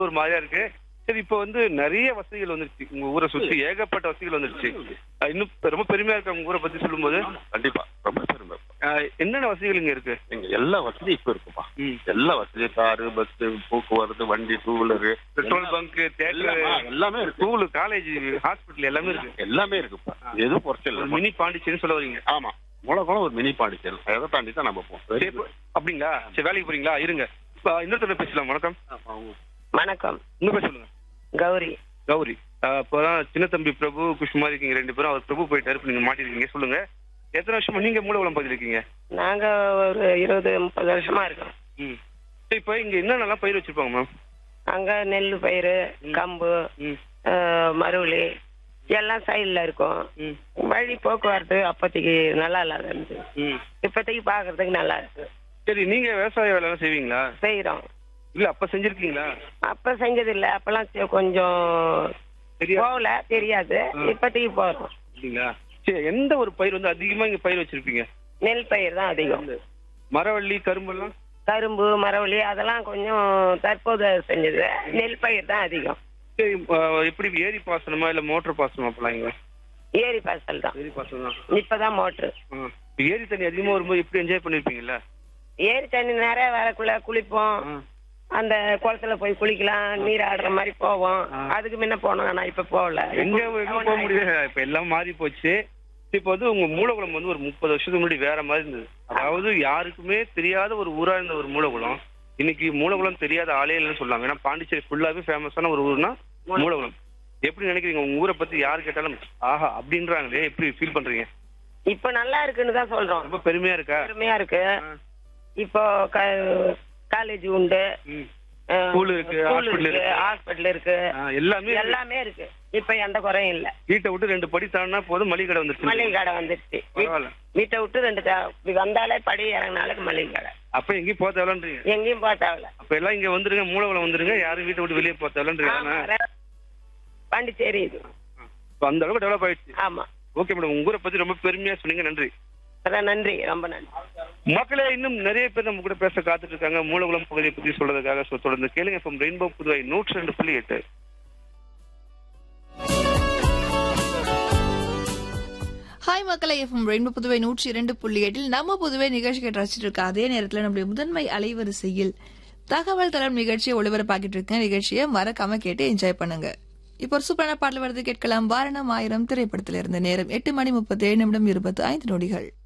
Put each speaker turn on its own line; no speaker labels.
ஒரு மாதிரியா இருக்கு சரி இப்போ வந்து நிறைய வசதிகள் வந்துருச்சு உங்க ஊரை சுத்தி ஏகப்பட்ட வசதிகள் வந்துருச்சு அஹ் இன்னும் ரொம்ப பெருமையா இருக்கு உங்க ஊரை பத்தி சொல்லும்போது
கண்டிப்பா ரொம்ப பெருமை
அஹ் என்னென்ன வசதிகள் இங்க இருக்கு
இங்க எல்லா வசதியும் இப்ப இருக்குப்பா
ம்.
எல்லா வசதியும் காரு பஸ் போக்குவரத்து வண்டி two wheeler
petrol bunk theatre
எல்லாமே இருக்கு
ஸ்கூலு காலேஜ் ஹாஸ்பிட்டல் எல்லாமே இருக்கு
எல்லாமே இருக்குப்பா எதுவும் குறைச்சல்
ஒரு
இல்லை
மினி பாண்டிச்சேரின்னு சொல்ல வரீங்க
ஆமா மூலகுளம் ஒரு மினி பாண்டிச்சேரி அதை தாண்டி தான் நம்ம போவோம்
சரி, இப்போ- அப்படிங்களா சரி வேலைக்கு போறீங்களா இருங்க இப்போ இன்னொருத்தர பேசலாம் வணக்கம்
வணக்கம்
உங்க பேர் சொல்லுங்க
கௌரி
கௌரி அஹ் இப்போதான் சின்ன தம்பி பிரபு குஷ்மாரி இருக்கீங்க ரெண்டு பேரும் அவர் பிரபு போயிட்டாரு இப்ப நீங்க மாட்டிருக்கீங்க சொல்லுங்க எத்தனை வருஷமா நீங்க மூலவளம் பகுதியில் இருக்கீங்க
நாங்க ஒரு இருபது முப்பது வருஷமா இருக்கோம்
ம் சரி இப்போ இங்க என்னென்னலாம் பயிர் வச்சிருப்பாங்க மேம்
அங்க நெல் பயிர் கம்பு
ம்
அஹ், மருவலி எல்லாம் சைடுல இருக்கும்
ம்
வழி போக்குவரத்து அப்போதைக்கு நல்லா இல்லாத இருந்துச்சு
ம்
இப்போதைக்கு பாக்குறதுக்கு நல்லா இருக்கு
சரி நீங்க விவசாய வேலை எல்லாம் செய்வீங்களா
செய்யறோம்
இல்ல அப்ப செஞ்சிருக்கீங்களா
அப்ப செஞ்சது இல்ல அப்பெல்லாம் செ- கொஞ்சம்
தெரியா
போகல தெரியாது
ம்.
இப்போதைக்கு போறோம்
அப்படிங்களா சரி எந்த ஒரு பயிர் வந்து அதிகமா இங்க பயிர் வச்சிருப்பீங்க
நெல் பயிர் தான் அதிகம்
மரவள்ளி கரும்பெல்லாம்
கரும்பு மரவள்ளி அதெல்லாம் கொஞ்சம் தற்போது செஞ்சது நெல் பயிர் தான் அதிகம்
சரி அஹ் எப்படி ஏரி பாசனமா இல்ல மோட்டர் பாசனமா அப்பலாம் இங்க
ஏரி பாசல் தான்
ஏரி பாசனம் தான்
இப்பதான் மோட்ரு
ஆ. இப்ப ஏரி தண்ணி அதிகமா வரும்போது எப்படி என்ஜாய் பண்ணிருப்பீங்கல்ல
ஏரி தண்ணி நிறைய வரக்குள்ள குளிப்போம் அந்த குளத்துல போய் குளிக்கலாம் நீர் ஆடுற மாதிரி போவோம்
ஆ.
அதுக்கு முன்ன போனோம் ஆனா இப்ப போகல
எங்க எங்க போக முடியாது இப்ப எல்லாம் மாறி போச்சு இப்ப வந்து உங்க மூலகுளம் வந்து ஒரு முப்பது வருஷத்துக்கு முன்னாடி வேற மாதிரி இருந்தது அதாவது யாருக்குமே தெரியாத ஒரு ஊரா இருந்த ஒரு மூலகுளம் இன்னைக்கு மூலகுளம் தெரியாத ஆளே இல்லைன்னு சொல்லலாம் ஏன்னா பாண்டிச்சேரி ஃபுல்லாவே ஃபேமஸான ஒரு ஊர்னா மூலகுளம் எப்படி நினைக்கிறீங்க உங்க ஊரை பத்தி யாரு கேட்டாலும் ஆஹா அப்படின்றாங்களே எப்படி ஃபீல் பண்றீங்க
இப்ப நல்லா இருக்குன்னு தான் சொல்றோம்
ரொம்ப பெருமையா இருக்கா
பெருமையா இருக்கு
ஆ.
இப்போ காலேஜ் உண்டு
ம்.
அஹ்,
School இருக்கு,
school
hospital
இருக்கு
இருக்கு.
ஹாஸ்பிட்டல் இருக்கு
ஆ, எல்லாமே இருக்கு.
எல்லாமே இருக்கு இப்ப எந்த குறையும் இல்ல
வீட்டை விட்டு ரெண்டு படி தாண்டினா போதும் மளிகை கடை வந்துருச்சு
மளிகை கடை வந்துருச்சு வீட்-
பரவாயில்ல
வீட்டை விட்டு ரெண்டு த- இப்படி வந்தாலே படி இறங்கினாலே மளிகை கடை
அப்ப எங்கேயும் போக தேவையில்லைன்றீங்க
எங்கேயும் போக தேவையில்ல
அப்ப எல்லாம் இங்க வந்துருங்க மூலகுளம் வந்துருங்க யாரும் வீட்டை விட்டு வெளியே போக தேவையில்லைன்றீங்க
ஆமா, ர- பாண்டிச்சேரி இது
இப்ப அந்த அளவுக்கு டெவலப் ஆயிடுச்சு
ஆமா
ஓகே மேடம் உங்க ஊரை பத்தி ரொம்ப பெருமையா சொன்னீங்க நன்றி
அதான் நன்றி ரொம்ப நன்றி
மக்களே இன்னும் நிறைய பேர் நம்ம கூட பேச காத்துட்டு இருக்காங்க மூலகுளம் பகுதியை பத்தி சொல்றதுக்காக So, தொடர்ந்து கேளுங்க இப்போ ரெயின்போ புதுவை நூற்றி ரெண்டு புள்ளி எட்டு
ஹாய் மக்களை எஃப்எம் ரெயின்போ புதுவை நூற்றி இரண்டு புள்ளி எட்டில் நம்ம புதுவை நிகழ்ச்சி கேட்டு ரசிச்சிட்டு இருக்க அதே நேரத்தில் நம்முடைய முதன்மை அலைவரிசையில் தகவல் தளம் நிகழ்ச்சியை ஒளிபரப்பாக்கிட்டு இருக்கேன் நிகழ்ச்சியை மறக்காம கேட்டு என்ஜாய் பண்ணுங்க இப்போ ஒரு சூப்பரான பாடல் வருது கேட்கலாம் வாரணம் ஆயிரம் திரைப்படத்தில் இருந்த நேரம் எட்டு மணி முப்பத்தி ஏழு நிமிடம் இருபத்தி ஐந்து நொடிகள்